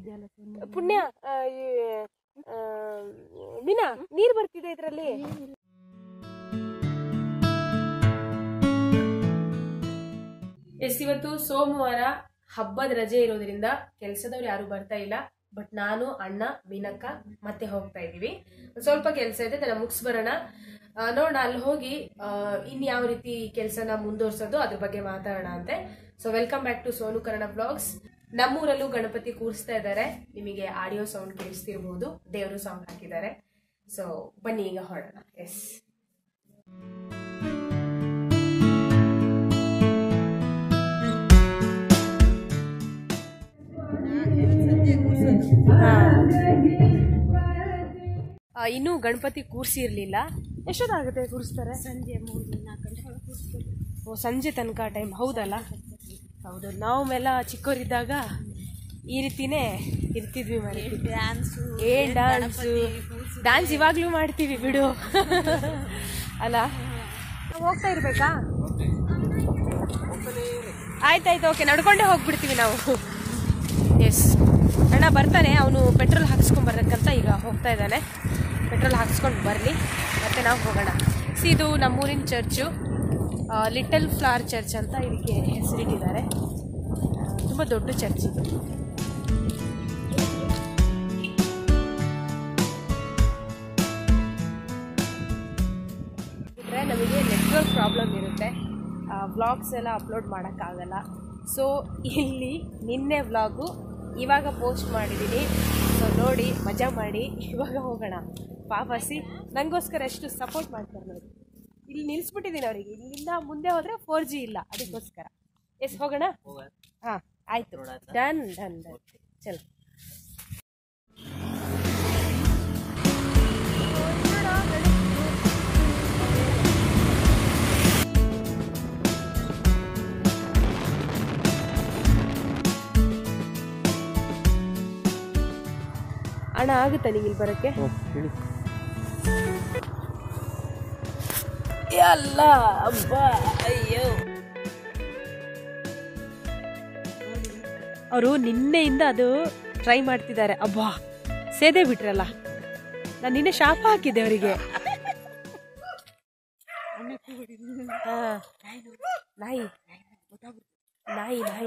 ಇದೆಯಲ್ಲ ಸೊನ್ನೆ. ಪುಣ್ಯ ಆ, ಈ, ಆ, ಮೀನಾ ನೀರ್ ಬರ್ತಿದೆ ಇದ್ರಲ್ಲಿ ಎಸ್ ಇವತ್ತು ಸೋಮವಾರ ಹಬ್ಬದ ರಜೆ ಇರೋದ್ರಿಂದ ಕೆಲಸದವ್ರು ಯಾರು ಬರ್ತಾ ಇಲ್ಲ ಬಟ್ ನಾನು ಅಣ್ಣ ಮೀನಕ್ಕ ಮತ್ತೆ ಹೋಗ್ತಾ ಇದೀವಿ ಒಂದ್ ಸ್ವಲ್ಪ ಕೆಲಸ ಇದೆ ಅದನ್ನ ಮುಗಿಸ್ ಬರೋಣ ಆ, ನೋಡೋಣ ಅಲ್ಲಿ ಹೋಗಿ ಆ, ಇನ್ ಯಾವ ರೀತಿ ಕೆಲಸನ ಮುಂದುವರ್ಸೋದು ಅದ್ರ ಬಗ್ಗೆ ಮಾತಾಡೋಣ ಅಂತೆ so welcome back to Sonu Kannada blogs ನಮ್ಮೂರಲ್ಲೂ ಗಣಪತಿ ಕೂರಿಸ್ತಾ ಇದ್ದಾರೆ ನಿಮಗೆ ಆಡಿಯೋ ಸೌಂಡ್ ಕೇಳಿಸ್ತಿರ್ಬೋದು ದೇವರು ಸಾಂಗ್ ಹಾಕಿದ್ದಾರೆ ಸೊ ಬನ್ನಿ ಈಗ ಹೊರಡೋಣ ಎಸ್ ಇನ್ನೂ ಗಣಪತಿ ಕೂರ್ಸಿರ್ಲಿಲ್ಲ ಎಷ್ಟೊತ್ತಾಗುತ್ತೆ ಕೂರಿಸ್ತಾರೆ ಸಂಜೆ ಮೂರು ನಾಲ್ಕು ಗಂಟೆ ಒಳಗೆ ಕೂರಿಸ್ಬೇಕು ಓ ಸಂಜೆ ತನಕ ಟೈಮ್ ಹೌದಲ್ಲ ಹೌದು ನಾವು ಮೆಲ್ಲ ಚಿಕ್ಕವರಿದ್ದಾಗ ಈ ರೀತಿನೇ ಇರ್ತಿದ್ವಿ ಮನೆ ಡ್ಯಾನ್ಸು ಏ ಡ್ಯಾನ್ಸು ಡ್ಯಾನ್ಸ್ ಇವಾಗ್ಲೂ ಮಾಡ್ತೀವಿ ಬಿಡು ಅಲ್ಲ ನಾವ್ ಹೋಗ್ತಾ ಇರ್ಬೇಕಾ ಆಯ್ತಾಯ್ತು ಓಕೆ ನಡ್ಕೊಂಡೇ ಹೋಗ್ಬಿಡ್ತೀವಿ ನಾವು ಎಸ್ ಅಣ್ಣ ಬರ್ತಾನೆ ಅವನು ಪೆಟ್ರೋಲ್ ಹಾಕ್ಸ್ಕೊಂಡ್ ಬರ್ಬೇಕಂತ ಈಗ ಹೋಗ್ತಾ ಇದ್ದಾನೆ ಪೆಟ್ರೋಲ್ ಹಾಕ್ಸ್ಕೊಂಡು ಬರಲಿ ಮತ್ತೆ ನಾವು ಹೋಗೋಣ ಸಿ ಇದು ನಮ್ಮೂರಿನ ಚರ್ಚು ಲಿಟಲ್ ಫ್ಲವರ್ ಚರ್ಚ್ ಅಂತ ಇದಕ್ಕೆ ಹೆಸರಿಟ್ಟಿದ್ದಾರೆ ತುಂಬ ದೊಡ್ಡ ಚರ್ಚ್ ಇದು ಬಿಟ್ರೆ ನಮಗೆ ನೆಟ್ವರ್ಕ್ ಪ್ರಾಬ್ಲಮ್ ಇರುತ್ತೆ ವ್ಲಾಗ್ಸ್ ಎಲ್ಲ ಅಪ್ಲೋಡ್ ಮಾಡೋಕ್ಕಾಗಲ್ಲ ಸೊ ಇಲ್ಲಿ ನಿನ್ನೆ ವ್ಲಾಗು ಇವಾಗ ಪೋಸ್ಟ್ ಮಾಡಿದ್ದೀನಿ ಸೊ ನೋಡಿ ಮಜಾ ಮಾಡಿ ಇವಾಗ ಹೋಗೋಣ ಪಾಪಸಿ ನನಗೋಸ್ಕರ ಎಷ್ಟು ಸಪೋರ್ಟ್ ಮಾಡ್ತಾರೆ ನೋಡಿ ಇಲ್ಲಿ ನಿಲ್ಲಿಸ್ಬಿಟ್ಟಿದ್ದೀನಿ ಅವರಿಗೆ ಇಲ್ಲಿಂದ ಮುಂದೆ ಹೋದರೆ ಫೋರ್ ಜಿ ಇಲ್ಲ ಅದಕ್ಕೋಸ್ಕರ ಎಸ್ ಹೋಗೋಣ ಹಾಂ ಆಯಿತು ಡನ್ ಡನ್ ಡನ್ ಚಲ್ ಅಣ್ಣ ಆಗುತ್ತಾ ನಿಂಗೆ ಇಲ್ಲಿ ಬರೋಕ್ಕೆ ಎಲ್ಲ ಅಬ್ಬಾ ಅಯ್ಯೋ ಅವರು ನಿನ್ನೆಯಿಂದ ಅದು ಟ್ರೈ ಮಾಡ್ತಿದ್ದಾರೆ ಅಬ್ಬಾ ಸೇದೆ ಬಿಟ್ರಲ್ಲ ನಾನು ನಿನ್ನೆ ಶಾಪ ಹಾಕಿದ್ದೆ ಅವರಿಗೆ ನಾಯಿ ನಾಯಿ ನಾಯಿ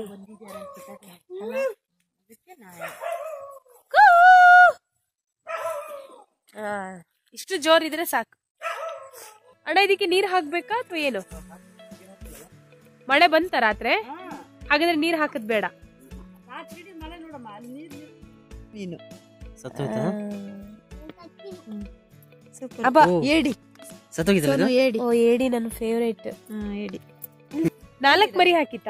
ಕೂ! ಆ, ಇಷ್ಟು ಜೋರಿದ್ರೆ ಸಾಕು ಅಣ್ಣ ಇದಕ್ಕೆ ನೀರ್ ಹಾಕ್ಬೇಕಾ ಅಥವಾ ಏನು ಮಳೆ ಬಂತ ರಾತ್ರಿ ಹಾಗಾದ್ರೆ ನೀರ್ ಹಾಕದ್ ಬೇಡ ನೀನು ಸತ್ತೋಯ್ತಾ ಅಬ್ಬಾ ಏಡಿ ಸತ್ತೋಗಿದ್ದಲ್ಲ ಸೋನು ಏಡಿ ಓ ಏಡಿ ನನ್ನ ಫೇವ್ರೇಟ್ ಹಾ ಏಡಿ ನಾಲ್ಕ್ ಮರಿ ಹಾಕಿತಾ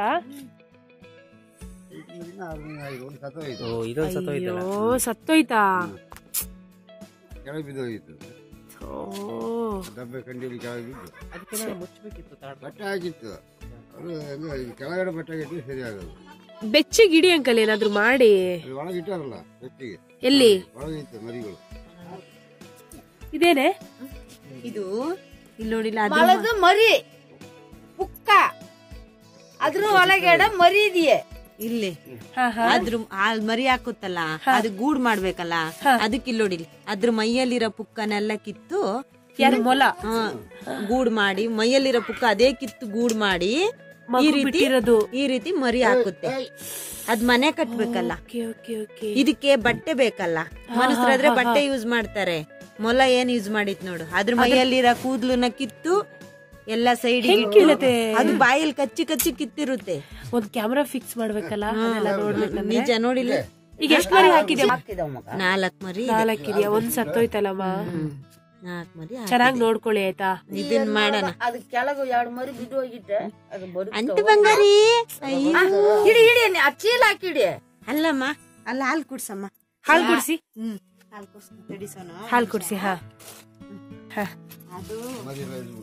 ಓ ಇದೊಂದು ಸತ್ತೋಯ್ತಲ್ಲ ಅಯ್ಯೋ ಸತ್ತೋಯ್ತಾ ಕೆಳಗೆ ಬಿದ್ದೋಗಿತ್ತು ಓ ಡಬ್ಬೆ ಕಂಡಿಯಲ್ಲಿ ಕೆಳಗೆ ಬಿದ್ದು ಅದಕ್ಕೆ ನಾನು ಮುಚ್ಚಬೇಕಿತ್ತು ತಾಡ ಬಟ್ಟೆ ಹಾಕಿತ್ತು ಅದು ಅದು ಈ ಕೆಳಗಡೆ ಬಟ್ಟೆ ಹಾಕಿದ್ರೆ ಸರಿ ಆಗೋದು ಬೆಚ್ಚಗೆ ಇಡಿ ಅಂಕಲ್ ಏನಾದ್ರು ಮಾಡಿ ಅದು ಒಳಗೆ ಇಟ್ಟಾರಲ್ಲ ಬೆಟ್ಟಿಗೆ ಎಲ್ಲಿ ಒಳಗೆ ಇತ್ತು ಮರಿಗಳು ಇದೇನೆ ಇದು ಇಲ್ಲಿ ನೋಡಿಲ್ಲ ಅದು ಮಲದು ಮರಿ ಪುಕ್ಕ ಅದ್ರ ಒಳಗಡೆ ಮರಿ ಇದೆಯೇ ಇಲ್ಲಿ ಹಾ ಹಾ ಅದ್ರ ಹಾಲ್ ಮರಿ ಹಾಕುತ್ತಲ್ಲ ಅದು ಗೂಡ್ ಮಾಡ್ಬೇಕಲ್ಲ ಅದಕ್ಕೆ ಇಲ್ಲಿ ನೋಡಿಲಿ ಅದ್ರ ಮೈಯಲ್ಲಿರೋ ಪುಕ್ಕನೆಲ್ಲ ಕಿತ್ತು ಯಾರು ಮೊಲ ಆ, ಗೂಡ್ ಮಾಡಿ ಮೈಯಲ್ಲಿರೋ ಪುಕ್ಕ ಅದೇ ಕಿತ್ತು ಗೂಡ್ ಮಾಡಿ ಈ ಮಗು ರೀತಿ ಬಿಟ್ಟಿರೋದು ಈ ರೀತಿ ಮರಿ ಹಾಕುತ್ತೆ ಅದ್ ಮನೆ ಕಟ್ಬೇಕಲ್ಲ ಓಕೆ ಓಕೆ ಓಕೆ ಇದಕ್ಕೆ ಬಟ್ಟೆ ಬೇಕಲ್ಲ ಮನುಷ್ಯರಾದ್ರೆ ಬಟ್ಟೆ ಯೂಸ್ ಮಾಡ್ತಾರೆ ಮೊಲ ಏನ್ ಯೂಸ್ ಮಾಡಿತ್ ನೋಡು ಅದ್ರ ಮೈಯಲ್ಲಿರೋ ಕೂದ್ಲನ್ನ ಕಿತ್ತು ಎಲ್ಲ ಸೈಡ್ ಹೆಂಗ್ ಕೀಳತ್ತೆ? ಅದು ಬಾಯಲ್ಲಿ ಕಚ್ಚಿ ಕಚ್ಚಿ ಕಿತ್ತಿರುತ್ತೆ ಒಂದ್ ಕ್ಯಾಮ್ರಾ ಫಿಕ್ಸ್ ಮಾಡ್ಬೇಕಲ್ಲ ಅದೆಲ್ಲ ನೋಡ್ಬೇಕಂದ್ರೆ ನಿಜ ನೋಡಿಲ್ಲ ಈಗ ಎಷ್ಟ್ ಮರಿ ಹಾಕಿದ್ಯಾ ಹಾಕಿದವ ಮಗ ನಾಲ್ಕ್ ಮರಿ ಇದೆ. ನಾಲ್ಕಿದ್ಯಾ ಒಂದ್ ಸತ್ತೋಯ್ತಲ್ಲಮ್ಮ ಹ್ಮ್. ನಾಲ್ಕ್ ಮರಿ ಹಾಕಿದೆ. ಚೆನ್ನಾಗ್ ನೋಡ್ಕೊಳ್ಳಿ ಆಯ್ತಾ ಇದನ್ ಮಾಡೋಣ ಅದ್ ಕೆಳಗ ಎರಡು ಮರಿ ಬಿದ್ದು ಹೋಗಿದ್ದೆ ಅದು ಅಂಟು ಬರುತ್ತವ. ಬಂಗಾರಿ ಅಯ್ಯೋ. ಹಿಡಿ ಹಿಡಿ ನೀ ಆ ಚೀಲ ಹಾಕಿಡಿ ಅಲ್ಲಮ್ಮ ಅಲ್ಲ ಹಾಲ್ ಕುಡ್ಸಮ್ಮ ಹಾಲ್ ಕುಡ್ಸಿ ಹ್ಮ್ ಹಾಲ್ ಕುಡ್ಸ್ ತಡಿಸೋಣ ಹಾಲ್ ಕುಡ್ಸಿ ಹಾ ಹಾ ಅದು ಮರಿ ಎಲ್ಲ ಇದು.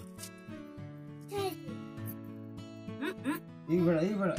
ಈಗ ಬೇಡ ಈಗ ಬೇಡ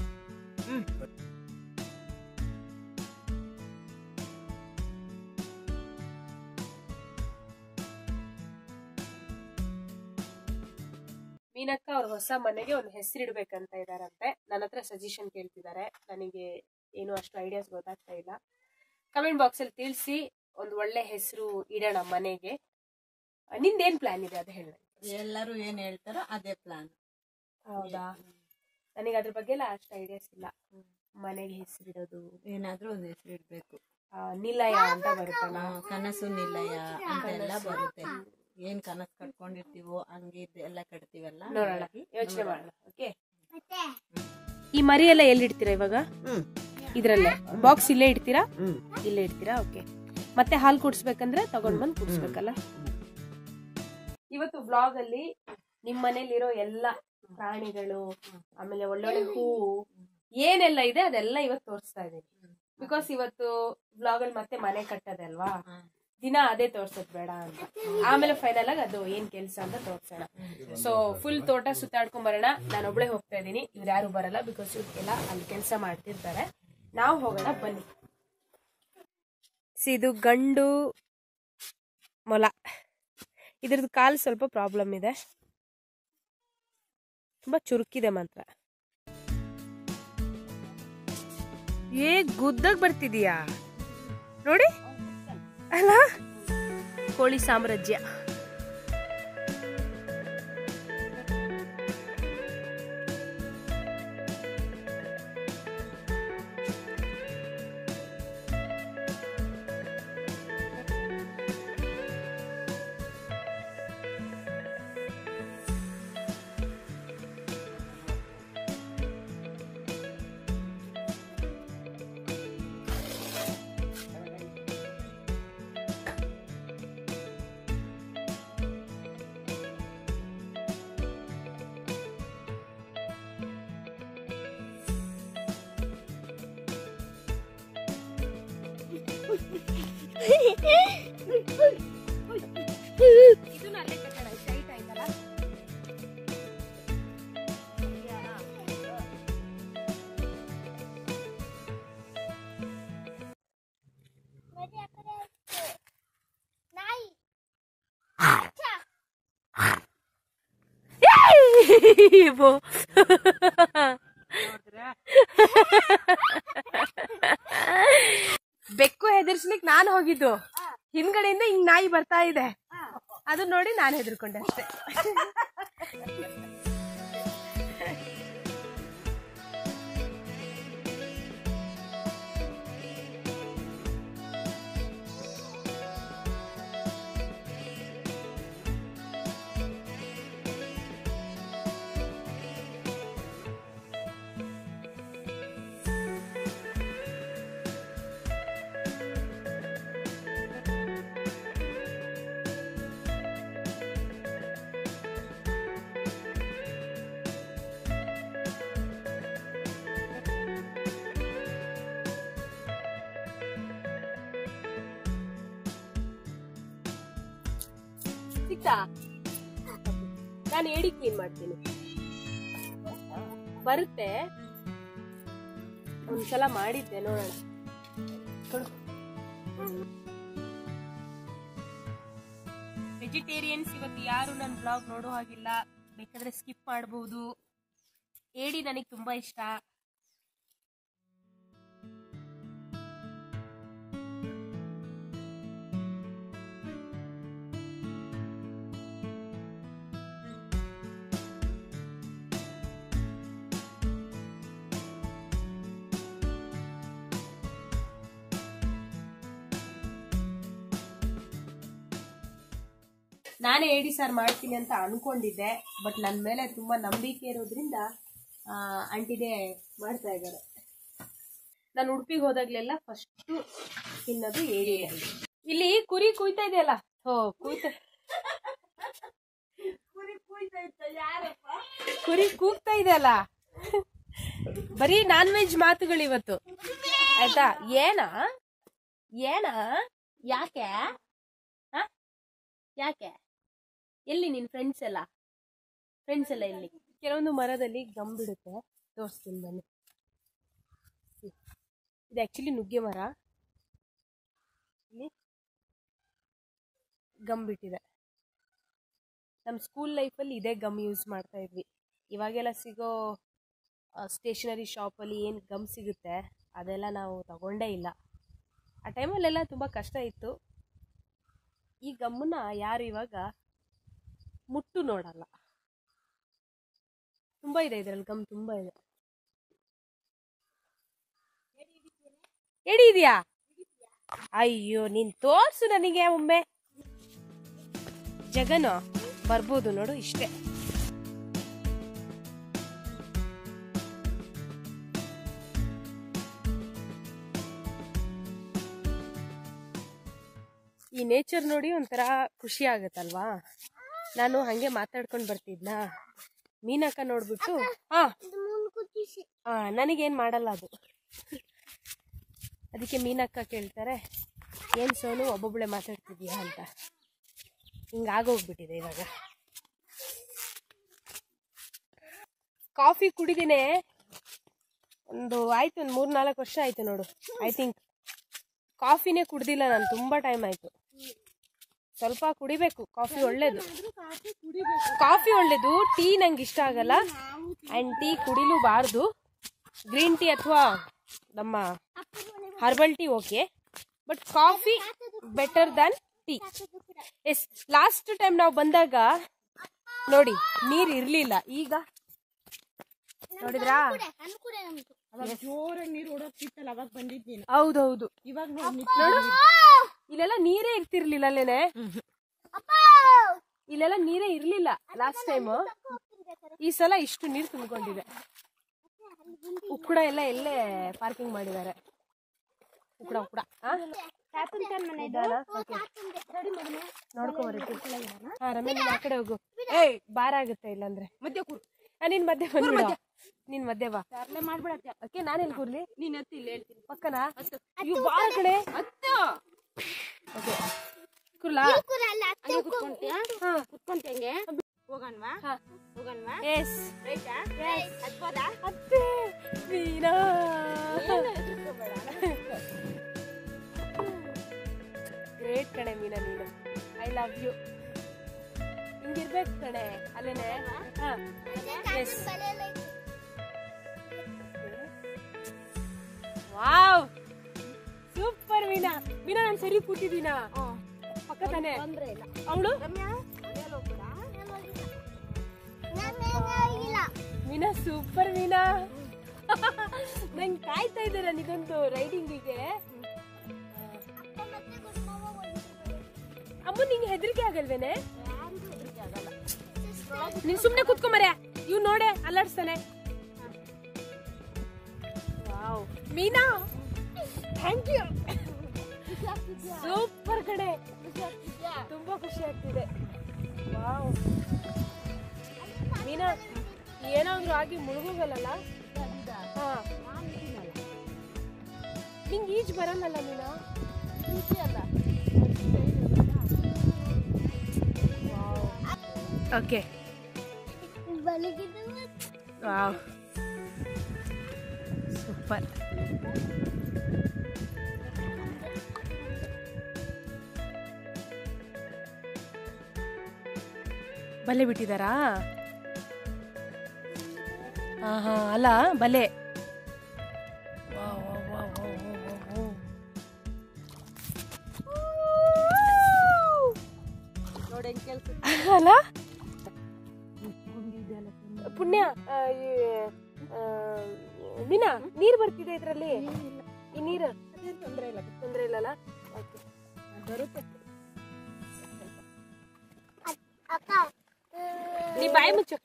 ಮೀನಕ್ಕ ಅವ್ರ ಹೊಸ ಮನೆಗೆ ಒಂದು ಹೆಸರಿಡ್ಬೇಕಂತ ಇದಾರಂತೆ ನನ್ನ ಹತ್ರ ಸಜೆಷನ್ ಕೇಳ್ತಿದ್ದಾರೆ ನನಗೆ ಏನು ಅಷ್ಟು ಐಡಿಯಾಸ್ ಗೊತ್ತಾಗ್ತಾ ಇಲ್ಲ ಕಮೆಂಟ್ ಬಾಕ್ಸ್ ಅಲ್ಲಿ ತಿಳಿಸಿ ಒಂದು ಒಳ್ಳೆ ಹೆಸರು ಇಡೋಣ ಮನೆಗೆ ಆ, ನಿಂದೇನ್ ಪ್ಲಾನ್ ಇದೆ ಅದು ಹೇಳ ಎಲ್ಲರೂ ಏನ್ ಹೇಳ್ತಾರೋ ಅದೇ ಪ್ಲಾನ್ ಹೌದಾ ನನಗೆ ಅದ್ರ ಬಗ್ಗೆ ಎಲ್ಲ ಅಷ್ಟು ಐಡಿಯಾಸ್ ಇಲ್ಲ ಮನೆಗೆ ಹೆಸರಿಡೋದು ಏನಾದ್ರೂ ಒಂದ್ ಹೆಸರು ಇಡ್ಬೇಕು ಆ, ನಿಲಯ ಅಂತ ಬರುತ್ತಲ್ಲ ಆ, ಕನಸು ನಿಲಯ ಅಂತೆಲ್ಲ ಬರುತ್ತೆ ಏನ್ ಕನಸು ಕಟ್ಕೊಂಡಿರ್ತೀವೋ ಹಂಗೆ ಇದ್ ಎಲ್ಲ ಕಟ್ತೀವಲ್ಲ ನೋಡೋಣ ಹಾಗಾಗಿ ಯೋಚನೆ ನೋಡೋಣ. ಮಾಡೋಣ ಓಕೆ ಈ ಮರಿ ಎಲ್ಲ ಎಲ್ಲಿ ಇಡ್ತೀರಾ ಇವಾಗ ಹ್ಮ್. ಇದ್ರಲ್ಲೇ ಬಾಕ್ಸ್ ಇಲ್ಲೇ ಇಡ್ತೀರಾ ಹ್ಮ್. ಇಲ್ಲೇ ಇಡ್ತೀರಾ ಓಕೆ ಮತ್ತೆ ಹಾಲು ಕುಡಿಸ್ಬೇಕಂದ್ರೆ ತಗೊಂಡ್ ಬಂದು ಕುಡಿಸ್ಬೇಕಲ್ಲ ಇವತ್ತು ಬ್ಲಾಗ್ ಅಲ್ಲಿ ನಿಮ್ ಮನೇಲಿರೋ ಎಲ್ಲ ಪ್ರಾಣಿಗಳು ಆಮೇಲೆ ಒಳ್ಳೊಳ್ಳೆ ಹೂವು ಏನೆಲ್ಲ ಇದೆ ಅದೆಲ್ಲ ಇವತ್ತು ತೋರಿಸ್ತಾ ಇದೀನಿ ಬಿಕಾಸ್ ಇವತ್ತು ಬ್ಲಾಗ್ ಅಲ್ಲಿ ಮತ್ತೆ ಮನೆ ಕಟ್ಟದೆ ಅಲ್ವಾ ಹಾ. ದಿನ ಅದೇ ತೋರ್ಸೋದ್ ಬೇಡ ಅಂತ ಆಮೇಲೆ ಫೈನಲ್ ಆಗಿ ಅದು ಏನ್ ಕೆಲ್ಸ ಅಂತ ತೋರ್ಸೋಣ ಸೊ ಫುಲ್ ತೋಟ ಸುತ್ತಾಡ್ಕೊಂಡ್ ಬರೋಣ ನಾನು ಒಬ್ಳೆ ಹೋಗ್ತಾ ಇದೀನಿ ಇವ್ರು ಯಾರು ಬರಲ್ಲ ಬಿಕಾಸ್ ಇವ್ರಿಗೆಲ್ಲ ಅಲ್ಲಿ ಕೆಲಸ ಮಾಡ್ತಿರ್ತಾರೆ ನಾವು ಹೋಗೋಣ ಬನ್ನಿ ಸಿ ಇದು ಗಂಡು ಮೊಲ ಇದ್ರದ್ದು ಕಾಲು ಸ್ವಲ್ಪ ಪ್ರಾಬ್ಲಮ್ ಇದೆ ತುಂಬಾ ಚುರುಕಿದೆ ಮಾತ್ರ ಏ ಗುದ್ದಾಗ್ ಬರ್ತಿದೀಯಾ ನೋಡಿ ಅಲ್ಲ ಕೋಳಿ ಸಾಮ್ರಾಜ್ಯ ಇದನ್ನ ಅಲ್ಲೇ ಕಟ್ಟೋಣ ಟೈಟ್ ಆಯ್ತಲ್ಲ ಇವು. ಬೆಕ್ಕು ಹೆದರ್ಸ್ಲಿಕ್ ನಾನು ಹೋಗಿದ್ದು ಹಿಂದ್ಗಡೆಯಿಂದ ಹಿಂಗ್ ನಾಯಿ ಬರ್ತಾ ಇದೆ ಅದು ನೋಡಿ ನಾನು ಹೆದರ್ಕೊಂಡೆ ಅಷ್ಟೇ ಸಿಕ್ತಾ ನಾನು ಏಡಿ ಕ್ಲೀನ್ ಮಾಡ್ತೀನಿ ಬರುತ್ತೆ ಒಂದ್ಸಲ ಮಾಡಿದ್ದೆ ನೋಡೋಣ ಕೊಡು. ವೆಜಿಟೇರಿಯನ್ಸ್ ಇವತ್ತು ಯಾರು ನನ್ನ ಬ್ಲಾಗ್ ನೋಡೋ ಹಾಗಿಲ್ಲ ಬೇಕಾದ್ರೆ ಸ್ಕಿಪ್ ಮಾಡಬಹುದು ಏಡಿ ನನಗೆ ತುಂಬಾ ಇಷ್ಟ ನಾನೇ ಏಡಿ ಸಾರ್ ಮಾಡ್ತೀನಿ ಅಂತ ಅನ್ಕೊಂಡಿದ್ದೆ ಬಟ್ ನನ್ನ ಮೇಲೆ ತುಂಬಾ ನಂಬಿಕೆ ಇರೋದ್ರಿಂದ ಆ, ಆಂಟಿನೇ ಮಾಡ್ತಾ ಇದ್ದಾರೆ ನಾನು ಉಡುಪಿಗೆ ಹೋದಾಗ್ಲೆಲ್ಲ ಫಸ್ಟ್ ತಿನ್ನೋದು ಏಡಿ ಇಲ್ಲಿ ಕುರಿ ಕುಯ್ತಾ ಇದೆಯಲ್ಲ ಹೋ ಕುಯ್ತಾ ಕುರಿ ಕೂಗ್ತಾ ಇದೆಯಲ್ಲ ಬರೀ ನಾನ್ ವೆಜ್ ಮಾತುಗಳು ಇವತ್ತು ಆಯ್ತಾ ಏನಾ ಏನಾ ಯಾಕೆ ಆ? ಯಾಕೆ ಎಲ್ಲಿ ನಿನ್ ಫ್ರೆಂಡ್ಸ್ ಎಲ್ಲ ಫ್ರೆಂಡ್ಸ್ ಎಲ್ಲ ಎಲ್ಲಿ ಕೆಲವೊಂದು ಮರದಲ್ಲಿ ಗಮ್ ಬಿಡುತ್ತೆ ತೋರಿಸ್ತೀನಿ ಬನ್ನಿ ಇದು ಆಕ್ಚುಲಿ ನುಗ್ಗೆ ಮರ ಇಲ್ಲಿ ಗಮ್ ಬಿಟ್ಟಿದೆ ನಮ್ಮ ಸ್ಕೂಲ್ ಲೈಫಲ್ಲಿ ಇದೇ ಗಮ್ ಯೂಸ್ ಮಾಡ್ತಾ ಇದ್ವಿ ಇವಾಗೆಲ್ಲ ಸಿಗೋ ಸ್ಟೇಷನರಿ ಶಾಪಲ್ಲಿ ಏನು ಗಮ್ ಸಿಗುತ್ತೆ ಅದೆಲ್ಲ ನಾವು ತಗೊಂಡೇ ಇಲ್ಲ ಆ ಟೈಮಲ್ಲೆಲ್ಲ ತುಂಬ ಕಷ್ಟ ಇತ್ತು ಈ ಗಮ್ಮನ್ನ ಯಾರು ಇವಾಗ ಮುಟ್ಟು ನೋಡಲ್ಲ ತುಂಬ ಇದೆ ಇದರಲ್ಲಿ ಗಮ್ ತುಂಬ ಇದೆ ಎಡಿ ಇದೆಯಾ ಅಯ್ಯೋ ನೀನ್ ತೋರ್ಸು ನನಗೆ ಒಮ್ಮೆ ಜಗನು ಬರ್ಬೋದು ನೋಡು ಇಷ್ಟೇ ಈ ನೇಚರ್ ನೋಡಿ ಒಂಥರ ಖುಷಿ ಆಗತ್ತಲ್ವಾ ನಾನು ಹಂಗೆ ಮಾತಾಡ್ಕೊಂಡು ಬರ್ತಿದ್ನ ಮೀನಕ್ಕ ನೋಡ್ಬಿಟ್ಟು ಹಾ ಹಾ ನನಗೇನ್ ಮಾಡಲ್ಲ ಅದು ಅದಕ್ಕೆ ಮೀನಕ್ಕ ಕೇಳ್ತಾರೆ ಏನ್ ಸೋನು ಒಬ್ಬೊಬ್ಳೆ ಮಾತಾಡ್ತಿದ್ಯಾ ಅಂತ ಹಿಂಗಾಗೋಗ್ಬಿಟ್ಟಿದೆ ಇವಾಗ ಕಾಫಿ ಕುಡಿದಿನೇ ಒಂದು ಆಯ್ತು ಒಂದು ಮೂರ್ ನಾಲ್ಕು ವರ್ಷ ಆಯ್ತು ನೋಡು ಐ ಥಿಂಕ್ ಕಾಫಿನೇ ಕುಡ್ದಿಲ್ಲ ನಾನು ತುಂಬಾ ಟೈಮ್ ಆಯ್ತು ಸ್ವಲ್ಪ ಕುಡಿಬೇಕು ಕಾಫಿ ಒಳ್ಳೇದು ಕಾಫಿ ಒಳ್ಳೇದು ಟೀ ನಂಗೆ ಇಷ್ಟ ಆಗಲ್ಲ ಅಂಡ್ ಟೀ ಕುಡಿಲೂಬಾರ್ದು ಗ್ರೀನ್ ಟೀ ಅಥವಾ ನಮ್ಮ herbal tea okay but coffee better than tea yes last time ನಾವು ಬಂದಾಗ ನೋಡಿ ನೀರ್ ಇರ್ಲಿಲ್ಲ ಈಗ ನೋಡಿದ್ರಾ ಹೌದೌದು ಇವಾಗ ನೋಡು ಇಲ್ಲೆಲ್ಲ ನೀರೇ ಇರ್ತಿರ್ಲಿಲ್ಲ ಅಲ್ಲೇನೆ ಇಲ್ಲೆಲ್ಲ ನೀರೇ ಇರ್ಲಿಲ್ಲ ಲಾಸ್ಟ್ ಟೈಮ್ ಈ ಸಲ ಇಷ್ಟು ನೀರು ತುಂಬಿಕೊಂಡಿದೆ ಉಕ್ಕುಡ ಎಲ್ಲ ಎಲ್ಲೇ ಪಾರ್ಕಿಂಗ್ ಮಾಡಿದ್ದಾರೆ ಉಕ್ಕುಡ ಉಕ್ಕುಡ ನೋಡ್ಕೊಂಬರಿ ಹಾ ರಮೇಶ್ ನೀನ್ ಆ ಕಡೆ ಹೋಗು ಏಯ್ ಬಾರ ಆಗುತ್ತೆ ಇಲ್ಲಾಂದ್ರೆ ಮಧ್ಯ ಕೂರ್ ನೀನ್ ಮಧ್ಯೆ ಬಂದ್ಬಿಡ ನೀನ್ ಮಧ್ಯೆ ಬಾ ಮಾಡ್ಬಿಡತ್ತೆ ಓಕೆ ನಾನು ಎಲ್ಲಿ ಕೂರ್ಲಿ ನೀನ್ ಎತ್ತಿ ಇಲ್ಲಿ ಹೇಳ್ತೀನಿ ಪಕ್ಕನಾ ಇವ್ ಬಾ ಆ ಕಡೆ ಓಕೆ ಕುರ್ಲಾ ಹಾ ಹಾ. Yes. ಅತ್ತೆ, ಮೀನಾ. ಗ್ರೇಟ್ ಕಣೆ ಮೀನಾ ನೀನು ಐ ಲವ್ ಯು ಹಿಂಗಿರ್ಬೇಕು ಕಣೆ ಅಲ್ಲೇನೆ ಹಾ yes wow super Meena Meena ನಾನು ಸರಿ ಕೂತಿದ್ದೀನಾ ಪಕ್ಕ ತಾನೆ ಅವಳು ಮೀನಾ ಸೂಪರ್ ಮೀನಾ ನಂಗೆ ಕಾಯ್ತಾ ಇದ್ದಾರೆ ಇದೊಂದು ರೈಡಿಂಗಿಗೆ ಅಮ್ಮ ನಿಂಗೆ ಹೆದರಿಕೆ ಆಗಲ್ವೇನೆ ನೀನ್ ಸುಮ್ನೆ ಕುತ್ಕೊಂಬರ್ಯಾ ಇವ್ ನೋಡೆ ಅಲ್ಲಾಡ್ಸ್ತಾನೆ wow Meena thank you super ಕಡೆ ತುಂಬಾ ಖುಷಿ ಆಗ್ತಿದೆ ವಾವ್ ಮೀನಾ ಏನಾದ್ರು ಆಗಿ ಮುಳುಗೋಗಲ್ಲ ಹಾ ನಿಂಗೆ ಈಜ್ ಬರಲ್ಲಲ್ಲ ಮೀನಾ ಓಕೆ ವಾವ್ ಸೂಪರ್ ಬಲೆ ಬಿಟ್ಟಿದಾರಾ ಹಾ ಹಾ ಅಲ್ಲ ಬಲೆ wow, wow, wow, wow, wow, wow, wow. ಅಲ್ಲ ಪುಣ್ಯ ಆ, ಈ, ಆ, ಮೀನಾ ನೀರ್ ಬರ್ತಿದೆ ಇದ್ರಲ್ಲಿ ಈ ನೀರು ತೊಂದ್ರೆ ಇಲ್ಲ ತೊಂದ್ರೆ ಇಲ್ಲಲ್ಲ Okay. ಬರುತ್ತೆ ನೀ ಬಾಯಿ ಮುಚ್ಚು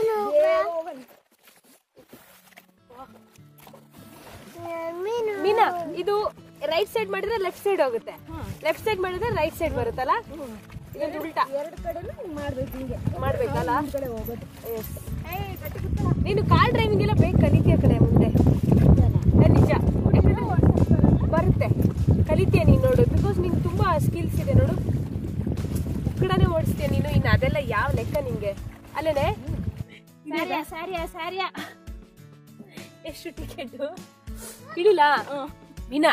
ಮೀನಾ ಇದು ರೈಟ್ ಸೈಡ್ ಮಾಡಿದ್ರೆ ಲೆಫ್ಟ್ ಸೈಡ್ ಹೋಗುತ್ತೆ ಲೆಫ್ಟ್ ಸೈಡ್ ಮಾಡಿದ್ರೆ ರೈಟ್ ಸೈಡ್ ಬರುತ್ತಲ್ಲ ಇದೊಂದು ಉಲ್ಟಾ ಎರಡು ಕಡೆ ಮಾಡ್ಬೇಕು ಹಿಂಗೆ ಮಾಡ್ಬೇಕಲ್ಲ ಕಡೆ ಹೋಗೋದು Yes. ನೀನು ಕಾರ್ ಡ್ರೈವಿಂಗ್ ಎಲ್ಲ ಬೇಗ ಕಲಿತೀಯ ಕಡೆ ಮುಂದೆ ಏ, ನಿಜ ಯಾಕಂದ್ರೆ ಬರುತ್ತೆ ಕಲಿತೀಯ ನೀನು ನೋಡು ಬಿಕಾಸ್ ನಿಂಗೆ ತುಂಬಾ ಸ್ಕಿಲ್ಸ್ ಇದೆ ನೋಡು ಕಡೆನೇ ಓಡಿಸ್ತೀಯ ನೀನು ಇನ್ನು ಅದೆಲ್ಲ ಯಾವ ಲೆಕ್ಕ ನಿಂಗೆ ಅಲ್ಲೇನೆ ಸಾರಿಯಾ ಸಾರಿಯಾ ಸಾರಿಯಾ ಎಷ್ಟು ಟಿಕೆಟ್ ಇಳಿಲ್ಲ ಮೀನಾ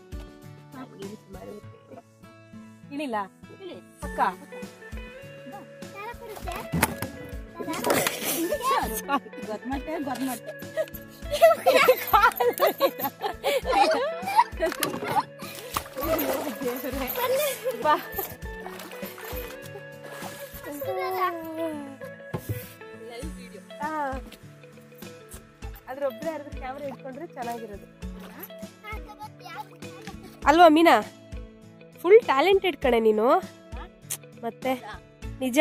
ಇಳಿಲ್ಲ ಪಕ್ಕ ಗೊತ್ತಮಟ್ಟೆ ಗೊತ್ತಮಟ್ಟೆ ದೇವ್ರೇ. ಬಾ ಆ. ಆದ್ರೆ ಒಬ್ರೇ ಯಾರಾದ್ರೂ ಕ್ಯಾಮ್ರಾ ಇಟ್ಕೊಂಡ್ರೆ ಚೆನ್ನಾಗಿರೋದು ಅಲ್ವಾ ಮೀನಾ ಫುಲ್ ಟ್ಯಾಲೆಂಟೆಡ್ ಕಣೆ ನೀನು ಮತ್ತೆ ನಿಜ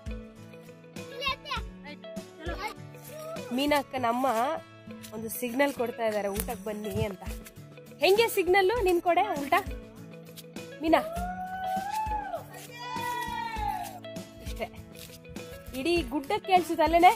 ಮೀನಾ ಅಕ್ಕನಮ್ಮ ಒಂದು ಸಿಗ್ನಲ್ ಕೊಡ್ತಾ ಇದ್ದಾರೆ ಊಟಕ್ಕೆ ಬನ್ನಿ ಅಂತ ಹೆಂಗೆ ಸಿಗ್ನಲ್ಲು ನಿನ್ ಕೊಡೆ ಊಟ ಮೀನಾ ಇಷ್ಟೇ ಇಡೀ ಗುಡ್ಡ ಕೇಳಿಸುತ್ತಲ್ಲೇನೆ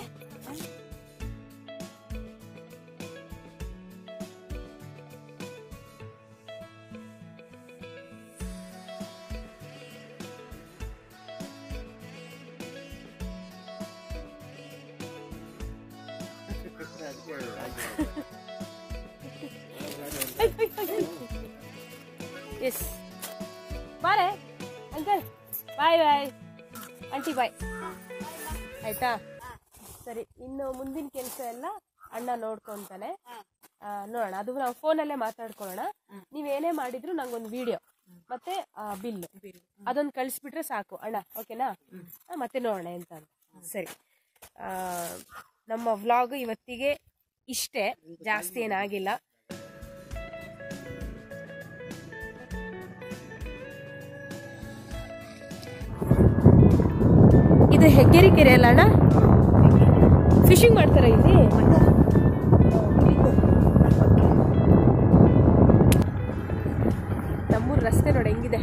ಎಸ್ ಬಾರೆ uncle bye bye aunty bye ಆಯ್ತಾ ಸರಿ ಇನ್ನು ಮುಂದಿನ ಕೆಲಸ ಎಲ್ಲ ಅಣ್ಣ ನೋಡ್ಕೊಂತಾನೆ ಆ, ನೋಡೋಣ ಅದು ನಾವು ಫೋನಲ್ಲೇ ಮಾತಾಡ್ಕೊಳ್ಳೋಣ ನೀವೇನೇ ಮಾಡಿದ್ರು ನಂಗೊಂದು ವಿಡಿಯೋ ಮತ್ತೆ ಬಿಲ್ ಅದೊಂದು ಕಳಿಸ್ಬಿಟ್ರೆ ಸಾಕು ಅಣ್ಣ ಓಕೆನಾ ಆ, ಮತ್ತೆ ನೋಡೋಣ ಎಂತ ಅಂತ ಸರಿ ಆ, ನಮ್ಮ ವ್ಲಾಗ್ ಇವತ್ತಿಗೆ ಇಷ್ಟೇ ಜಾಸ್ತಿ ಏನಾಗಿಲ್ಲ ಇದು ಹೆಗ್ಗೇರಿ ಕೆರೆ ಅಲ್ಲ ಅಣ್ಣ ಫಿಶಿಂಗ್ ಮಾಡ್ತಾರ ಇಲ್ಲಿ ನಮ್ಮೂರ್ ರಸ್ತೆ ನೋಡಿ ಹೆಂಗಿದೆ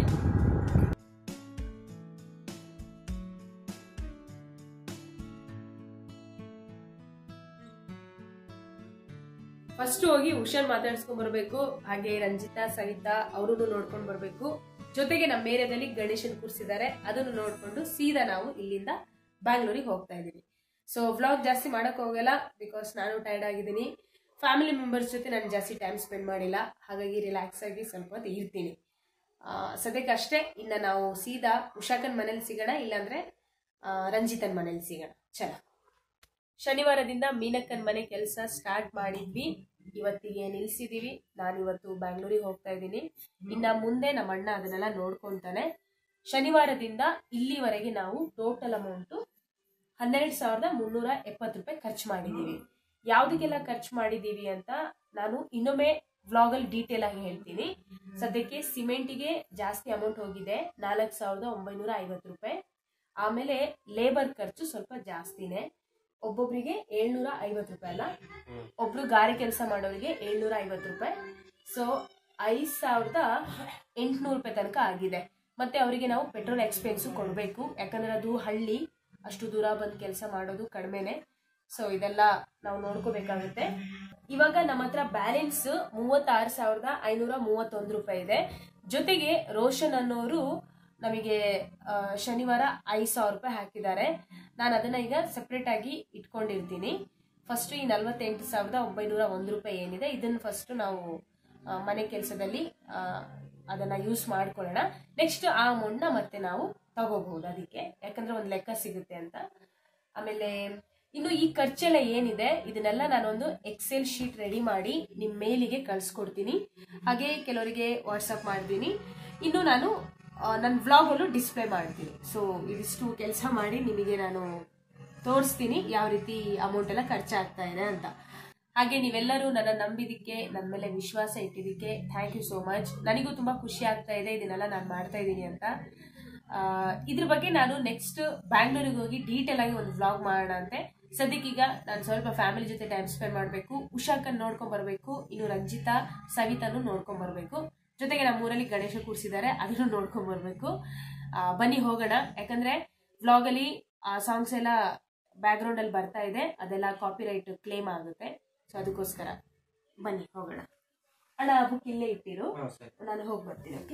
ಫಸ್ಟ್ ಹೋಗಿ ಉಷಾನ್ ಮಾತಾಡ್ಸ್ಕೊಂಡ್ ಬರ್ಬೇಕು ಹಾಗೆ ರಂಜಿತಾ ಸವಿತಾ ಅವರನ್ನು ನೋಡ್ಕೊಂಡ್ ಬರ್ಬೇಕು ಜೊತೆಗೆ ನಮ್ಮ ಏರಿಯಾದಲ್ಲಿ ಗಣೇಶನ್ ಕೂರಿಸಿದ್ದಾರೆ ಅದನ್ನು ನೋಡ್ಕೊಂಡು ಸೀದಾ ನಾವು ಇಲ್ಲಿಂದ ಬ್ಯಾಂಗ್ಳೂರಿಗೆ ಹೋಗ್ತಾ ಇದೀವಿ ಸೊ ವ್ಲಾಗ್ ಜಾಸ್ತಿ ಮಾಡಕ್ ಹೋಗಲ್ಲ ಬಿಕಾಸ್ ನಾನು ಟೈರ್ಡ್ ಆಗಿದ್ದೀನಿ ಫ್ಯಾಮಿಲಿ ಮೆಂಬರ್ಸ್ ಜೊತೆ ನಾನು ಜಾಸ್ತಿ ಟೈಮ್ ಸ್ಪೆಂಡ್ ಮಾಡಿಲ್ಲ ಹಾಗಾಗಿ ರಿಲ್ಯಾಕ್ಸ್ ಆಗಿ ಸ್ವಲ್ಪ ಹೊತ್ತು ಇರ್ತೀನಿ ಆ, ಸದ್ಯಕ್ಕೆ ಅಷ್ಟೇ ಇನ್ನು ನಾವು ಸೀದಾ ಉಷಾಕನ್ ಮನೇಲಿ ಸಿಗೋಣ ಇಲ್ಲಾಂದ್ರೆ ಆ, ರಂಜಿತನ್ ಮನೇಲಿ ಸಿಗೋಣ ಚಲ ಶನಿವಾರದಿಂದ ಮೀನಕ್ಕನ್ ಮನೆ ಕೆಲಸ ಸ್ಟಾರ್ಟ್ ಮಾಡಿದ್ವಿ ಇವತ್ತಿಗೆ ನಿಲ್ಸಿದೀವಿ ನಾನು ಇವತ್ತು ಬ್ಯಾಂಗ್ಳೂರಿಗೆ ಹೋಗ್ತಾ ಇದ್ದೀನಿ ಇನ್ನ ಮುಂದೆ ನಮ್ಮ ಅಣ್ಣ ಅದನ್ನೆಲ್ಲ ನೋಡ್ಕೊಂತಾನೆ ಶನಿವಾರದಿಂದ ಇಲ್ಲಿವರೆಗೆ ನಾವು ಟೋಟಲ್ ಅಮೌಂಟು ಹನ್ನೆರಡು ಸಾವಿರದ ಮುನ್ನೂರ ಎಪ್ಪತ್ತು ರೂಪಾಯಿ ಖರ್ಚು ಮಾಡಿದ್ದೀವಿ ಯಾವುದಕ್ಕೆಲ್ಲ ಖರ್ಚು ಮಾಡಿದ್ದೀವಿ ಅಂತ ನಾನು ಇನ್ನೊಮ್ಮೆ ವ್ಲಾಗಲ್ಲಿ ಡೀಟೇಲ್ ಆಗಿ ಹೇಳ್ತೀನಿ ಸದ್ಯಕ್ಕೆ ಸಿಮೆಂಟಿಗೆ ಜಾಸ್ತಿ ಅಮೌಂಟ್ ಹೋಗಿದೆ ನಾಲ್ಕು ಸಾವಿರದ ಒಂಬೈನೂರ ಐವತ್ತು ರೂಪಾಯಿ ಆಮೇಲೆ ಲೇಬರ್ ಖರ್ಚು ಸ್ವಲ್ಪ ಜಾಸ್ತಿನೇ ಒಬ್ಬೊಬ್ರಿಗೆ ಏಳ್ನೂರ ಐವತ್ತು ರೂಪಾಯಿ ಅಲ್ಲ ಒಬ್ರು ಗಾರೆ ಕೆಲಸ ಮಾಡೋರಿಗೆ ಏಳ್ನೂರ ಐವತ್ತು ರೂಪಾಯಿ ಸೊ ಐದು ಸಾವಿರದ ಎಂಟುನೂರು ರೂಪಾಯಿ ತನಕ ಆಗಿದೆ ಮತ್ತೆ ಅವರಿಗೆ ನಾವು ಪೆಟ್ರೋಲ್ ಎಕ್ಸ್ಪೆನ್ಸು ಕೊಡಬೇಕು ಯಾಕಂದ್ರೆ ಅದು ಹಳ್ಳಿ ಅಷ್ಟು ದೂರ ಬಂದು ಕೆಲಸ ಮಾಡೋದು ಕಡಿಮೆನೆ ಸೊ ಇದೆಲ್ಲ ನಾವು ನೋಡ್ಕೋಬೇಕಾಗುತ್ತೆ ಇವಾಗ ನಮ್ಮ ಹತ್ರ ಬ್ಯಾಲೆನ್ಸ್ ಮೂವತ್ತಾರು ಸಾವಿರದ ಐನೂರ ಮೂವತ್ತೊಂದು ರೂಪಾಯಿ ಇದೆ ಜೊತೆಗೆ ರೋಷನ್ ಅನ್ನೋರು ನಮಗೆ ಆ, ಶನಿವಾರ ಐದು ಸಾವಿರ ರೂಪಾಯಿ ಹಾಕಿದ್ದಾರೆ ನಾನು ಅದನ್ನ ಈಗ ಸೆಪ್ರೇಟ್ ಆಗಿ ಇಟ್ಕೊಂಡಿರ್ತೀನಿ ಫಸ್ಟ್ ಈ ನಲ್ವತ್ತೆಂಟು ಸಾವಿರದ ಒಂಬೈನೂರ ಒಂದು ರೂಪಾಯಿ ಏನಿದೆ ಇದನ್ನ ಫಸ್ಟ್ ನಾವು ಆ, ಮನೆ ಕೆಲಸದಲ್ಲಿ ಅದನ್ನ ಯೂಸ್ ಮಾಡ್ಕೊಳ್ಳೋಣ ನೆಕ್ಸ್ಟ್ ಆ ಅಮೌಂಟ್ನ ಮತ್ತೆ ನಾವು ತಗೋಬಹುದು ಅದಕ್ಕೆ ಯಾಕಂದ್ರೆ ಒಂದು ಲೆಕ್ಕ ಸಿಗುತ್ತೆ ಅಂತ ಆಮೇಲೆ ಇನ್ನು ಈ ಖರ್ಚೆಲ್ಲ ಏನಿದೆ ಇದನ್ನೆಲ್ಲ ನಾನೊಂದು ಎಕ್ಸೆಲ್ ಶೀಟ್ ರೆಡಿ ಮಾಡಿ ನಿಮ್ಮ ಮೇಲಿಗೆ ಕಳ್ಸ್ಕೊಡ್ತೀನಿ ಹಾಗೆ ಕೆಲವರಿಗೆ ವಾಟ್ಸಪ್ ಮಾಡ್ತೀನಿ ಇನ್ನು ನಾನು ನನ್ನ ವ್ಲಾಗಲ್ಲೂ ಡಿಸ್ಪ್ಲೇ ಮಾಡ್ತೀನಿ ಸೊ ಇದಿಷ್ಟು ಕೆಲಸ ಮಾಡಿ ನಿಮಗೆ ನಾನು ತೋರಿಸ್ತೀನಿ ಯಾವ ರೀತಿ ಅಮೌಂಟ್ ಎಲ್ಲ ಖರ್ಚಾಗ್ತಾ ಇದೆ ಅಂತ ಹಾಗೆ ನೀವೆಲ್ಲರೂ ನನ್ನ ನಂಬಿದಕ್ಕೆ ನನ್ನ ಮೇಲೆ ವಿಶ್ವಾಸ ಇಟ್ಟಿದ್ದಕ್ಕೆ ಥ್ಯಾಂಕ್ ಯು ಸೋ ಮಚ್ ನನಗೂ ತುಂಬಾ ಖುಷಿ ಆಗ್ತಾ ಇದೆ ಇದನ್ನೆಲ್ಲ ನಾನು ಮಾಡ್ತಾ ಇದ್ದೀನಿ ಅಂತ ಆ, ಇದ್ರ ಬಗ್ಗೆ ನಾನು ನೆಕ್ಸ್ಟ್ ಬ್ಯಾಂಗ್ಳೂರಿಗೆ ಹೋಗಿ ಡೀಟೇಲ್ ಆಗಿ ಒಂದು ವ್ಲಾಗ್ ಮಾಡೋಣ ಅಂತೆ ಸದ್ಯಕ್ಕೀಗ ನಾನು ಸ್ವಲ್ಪ ಫ್ಯಾಮಿಲಿ ಜೊತೆ ಟೈಮ್ ಸ್ಪೆಂಡ್ ಮಾಡಬೇಕು ಉಷಾಕನ್ ನೋಡ್ಕೊಂಡ್ ಬರಬೇಕು ಇನ್ನು ರಂಜಿತಾ ಸವಿತಾನು ನೋಡ್ಕೊಂಡ್ ಬರಬೇಕು ಜೊತೆಗೆ ನಮ್ಮ ಊರಲ್ಲಿ ಗಣೇಶ ಕೂರಿಸಿದ್ದಾರೆ ಅದನ್ನು ನೋಡ್ಕೊಂಡ್ ಬರಬೇಕು ಬನ್ನಿ ಹೋಗೋಣ ಯಾಕಂದ್ರೆ ವ್ಲಾಗಲ್ಲಿ ಆ ಸಾಂಗ್ಸ್ ಎಲ್ಲ ಬ್ಯಾಕ್ಗ್ರೌಂಡ್ ಅಲ್ಲಿ ಬರ್ತಾ ಇದೆ ಅದೆಲ್ಲ ಕಾಪಿರೈಟ್ ಕ್ಲೇಮ್ ಆಗುತ್ತೆ ಸೊ ಅದಕ್ಕೋಸ್ಕರ ಬನ್ನಿ ಹೋಗೋಣ ಅಣ್ಣ ಬುಕ್ ಇಲ್ಲೇ ಇಟ್ಟಿರು ನಾನು ಹೋಗಿ ಬರ್ತೀನಿ ಓಕೆ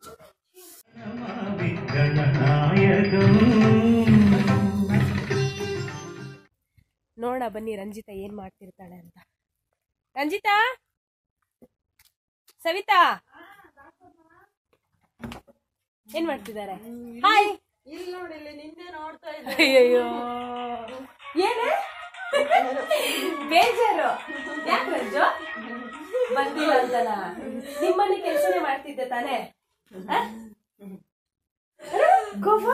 ನೋಡೋಣ ಬನ್ನಿ ರಂಜಿತಾ ಏನ್ ಮಾಡ್ತಿರ್ತಾಳೆ ಅಂತ ರಂಜಿತಾ ಸವಿತಾ ಏನ್ ಮಾಡ್ತಿದ್ದಾರೆ ಹಾಯ್ ಅಯ್ಯಯ್ಯೋ ಏನೇ ಬೇಜಾರು ಯಾಕೆ ರಂಜು ಬಂದಿಲ್ಲ ಅಂತನ ನಿಮ್ಮನೆ ಕೆಲಸನೇ ಮಾಡ್ತಿದ್ದೆ ತಾನೇ ಗೋವಾ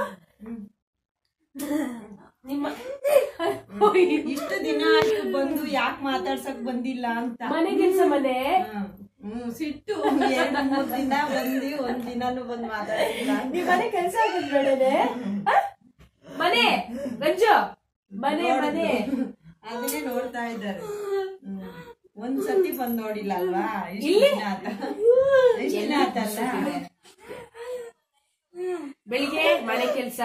ನಿಮ್ಮ ಇಷ್ಟು ದಿನ ಆಯ್ತು ಬಂದು ಯಾಕೆ ಮಾತಾಡ್ಸಕ್ ಬಂದಿಲ್ಲ ಅಂತ ಮನೆ ಕೆಲ್ಸ ಮನೆ ಹ್ಮ್ ಸಿಟ್ಟು ಎರಡು ಮೂರ್ ದಿನ ಬಂದಿ ಒಂದ್ ದಿನಾನು ಬಂದ್ ಮಾತಾಡಿಲ್ಲ ನೀವ್ ಮನೆ ಕೆಲ್ಸ ಆಗೋದ್ ಬೇಡನೆ ಮನೆ ರಂಜು ಮನೆ ಮನೆ ಅದನ್ನೇ ನೋಡ್ತಾ ಇದ್ದಾರೆ ಹ್ಮ್. ಒಂದ್ ಸತಿ ಬಂದ್ ನೋಡಿಲ್ಲ ಅಲ್ವಾ ಇಷ್ಟ್ ಇಲ್ಲಿ? ದಿನ ಆತ ಇಷ್ಟ್ ದಿನ ಆತಲ್ಲ ಬೆಳಿಗ್ಗೆ ಮನೆ ಕೆಲ್ಸ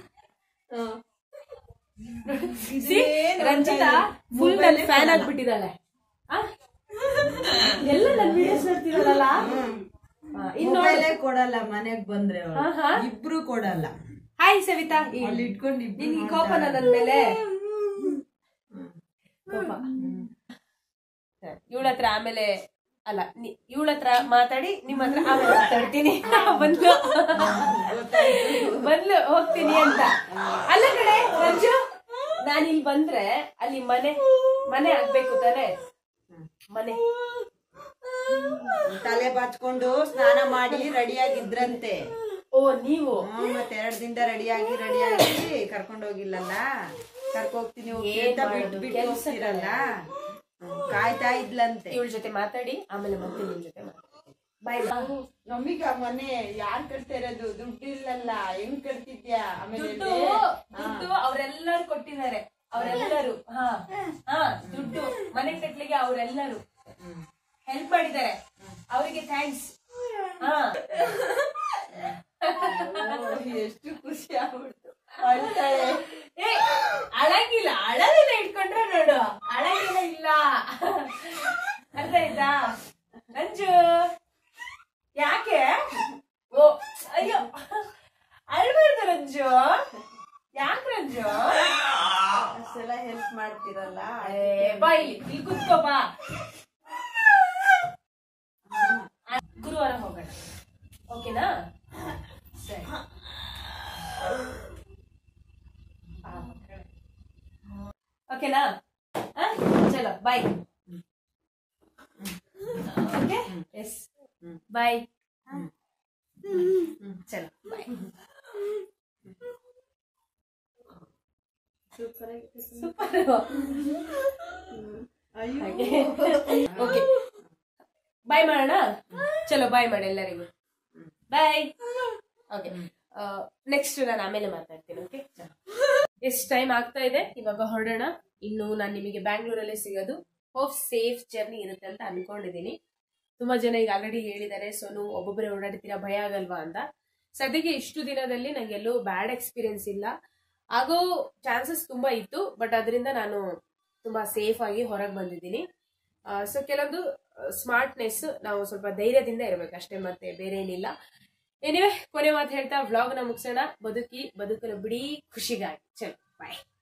ಇದೇನ್ ರಂಜಿತಾ ನೋಡ್ತಾ ಫುಲ್ ಇದ್ದೀರಿ? ನನ್ Mobile ಫ್ಯಾನ್ ಕೊಡಲ್ಲ. ಆಗ್ಬಿಟ್ಟಿದ್ದಾಳೆ ಆ? ಎಲ್ಲ ನನ್ ವಿಡಿಯೋಸ್ ನೋಡ್ತಿರಲ್ಲ ಇನ್ನು ಮೊಬೈಲೇ ಕೊಡಲ್ಲ ಮನೆಗ್ ಬಂದ್ರೆ ಅವ್ಳು. ಆಹಾ. ಇಬ್ರು ಕೊಡಲ್ಲ ಹಾಯ್ ಸವಿತಾ ಅಲ್ಲಿ ಇಟ್ಕೊಂಡು ಇಬ್ರು ನಿನ್ಗೆ ನೋಡ್ತಾರೆ. ಕೋಪನ ನನ್ ಮೇಲೆ ಕೋಪ ಇವಳ ಹತ್ರ ಆಮೇಲೆ ಅಲ್ಲ ಇವಳ ಹತ್ರ ಮಾತಾಡಿ ನಿಮ್ಮ ಹತ್ರ ಆಮೇಲೆ ಮಾತಾಡ್ತೀನಿ ಬಂದ್ಲು ಬಂದ್ಲು ಹೋಗ್ತೀನಿ ಅಂತ ಅಲ್ಲ ಕಡೆ ರಂಜು ನಾನು ಇಲ್ಲಿ ಬಂದ್ರೆ ಅಲ್ಲಿ ಮನೆ ಮನೆ ಆಗ್ಬೇಕು ತಾನೆ ಮನೆ ತಲೆ ಬಾಚ್ಕೊಂಡು ಸ್ನಾನ ಮಾಡಿ ರೆಡಿಯಾಗಿದ್ರಂತೆ ಓ ನೀವು ಮತ್ತೆ ಎರಡ್ ದಿನದ ರೆಡಿಯಾಗಿ ರೆಡಿಯಾಗಿ ಕರ್ಕೊಂಡ್ ಹೋಗಿಲ್ಲಲ್ಲ ಕರ್ಕ ಹೋಗ್ತೀನಿ ಹೋಗ್ತೀನಿ ಏನ್ ಅಂತ ಬಿಟ್ ಮಾಡೋದು? ಬಿಟ್ಟು ಕೆಲ್ಸ ಹೋಗ್ತಿರಲ್ಲ ಹ್ಮ್, ಕಾಯ್ತಾ ಇದ್ಲಂತೆ ಇವಳ ಜೊತೆ ಮಾತಾಡಿ ಆಮೇಲೆ ಮತ್ತೆ ನಿಮ್ ಜೊತೆ ಮಾತಾಡಿ ಬಾಯ್ ನಮೀಗ ಮನೆ ಯಾರ್ ಕಟ್ತಾ ಇರೋದು ದುಡ್ಡು ಇಲ್ಲಲ್ಲ ಹೆಂಗ್ ಕಟ್ತಿದ್ಯಾ ಆಮೇಲೆ ದುಡ್ಡು ದುಡ್ಡು ಅವರೆಲ್ಲರೂ ಕೊಟ್ಟಿದ್ದಾರೆ ಅವರೆಲ್ಲರೂ ಹಾ ಹಾ ದುಡ್ಡು ಮನೆ ಕಟ್ಲಿಗೆ ಅವರೆಲ್ಲರೂ ಹೆಲ್ಪ್ ಮಾಡಿದ್ದಾರೆ ಅವರಿಗೆ ಥ್ಯಾಂಕ್ಸ್ ಹಾ ಎಷ್ಟು ಖುಷಿ ಆಗ್ಬಿಡ್ತು ಅಳ್ತಾಳೆ ಏ ಅಳಂಗಿಲ್ಲ ಅಳಲಿಲ್ಲ ಇಟ್ಕೊಂಡ್ರೆ ನೋಡು ಅಳಂಗಿಲ್ಲ ಇಲ್ಲ ಅರ್ಥ ಆಯ್ತಾ ನಂಜು ಯಾಕೆ ಓ ಅಯ್ಯೋ ಅಳ್ಬಾರ್ದು ರಂಜು ಯಾಕೆ ರಂಜು ಅಷ್ಟೆಲ್ಲ ಹೆಲ್ಪ್ ಮಾಡ್ತಿರಲ್ಲ ಏ, ಬಾ ಇಲ್ಲಿ ಇಲ್ಲಿ ಕುತ್ಕೋ ಬಾ ಆ, ಗುರುವಾರ ಹೋಗೋಣ ಓಕೆನಾ ಸರಿ ಆ, ಮಕ್ಕಳೇ. ಓಕೆನಾ ಆ? ಚಲೋ ಬಾಯ್ ಓಕೆ ಎಸ್ ಬಾಯ್ ಚಲೋ bye super super okay bye ಮಾಡೋಣ ಚಲೋ ಬಾಯ್ ಮಾಡಿ ಎಲ್ಲರಿಗೂ ಬಾಯ್ ಓಕೆ ನೆಕ್ಸ್ಟ್ ನಾನು ಆಮೇಲೆ ಮಾತಾಡ್ತೀನಿ ಓಕೆ ಎಷ್ಟು ಟೈಮ್ ಆಗ್ತಾ ಇದೆ ಇವಾಗ ಹೊರಡೋಣ ಇನ್ನು ನಾನು ನಿಮಗೆ ಬ್ಯಾಂಗ್ಳೂರಲ್ಲೇ ಸಿಗೋದು ಹೋಪ್ ಸೇಫ್ ಜರ್ನಿ ಇರುತ್ತೆ ಅಂತ ಅನ್ಕೊಂಡಿದ್ದೀನಿ ತುಂಬಾ ಜನ ಈಗ ಆಲ್ರೆಡಿ ಹೇಳಿದ್ದಾರೆ ಸೋನು ಒಬ್ಬೊಬ್ಬರೇ ಓಡಾಡ್ತೀರಾ ಭಯ ಆಗಲ್ವಾ ಅಂತ ಸದ್ಯಕ್ಕೆ ಇಷ್ಟು ದಿನದಲ್ಲಿ ನಂಗೆಲ್ಲೂ ಬ್ಯಾಡ್ ಎಕ್ಸ್ಪೀರಿಯನ್ಸ್ ಇಲ್ಲ ಆಗೋ ಚಾನ್ಸಸ್ ತುಂಬಾ ಇತ್ತು ಬಟ್ ಅದರಿಂದ ನಾನು ತುಂಬಾ ಸೇಫ್ ಆಗಿ ಹೊರಗೆ ಬಂದಿದ್ದೀನಿ ಸೊ ಕೆಲವೊಂದು ಸ್ಮಾರ್ಟ್ನೆಸ್ ನಾವು ಸ್ವಲ್ಪ ಧೈರ್ಯದಿಂದ ಇರಬೇಕು ಅಷ್ಟೇ ಮತ್ತೆ ಬೇರೆ ಏನಿಲ್ಲ ಏನಿವೆ ಕೊನೆ ಮಾತು ಹೇಳ್ತಾ ವ್ಲಾಗ್ನ ಮುಗಿಸೋಣ ಬದುಕಿ ಬದುಕಲು ಬಿಡಿ ಖುಷಿಗಾಗಿ ಚಲೋ ಬಾಯ್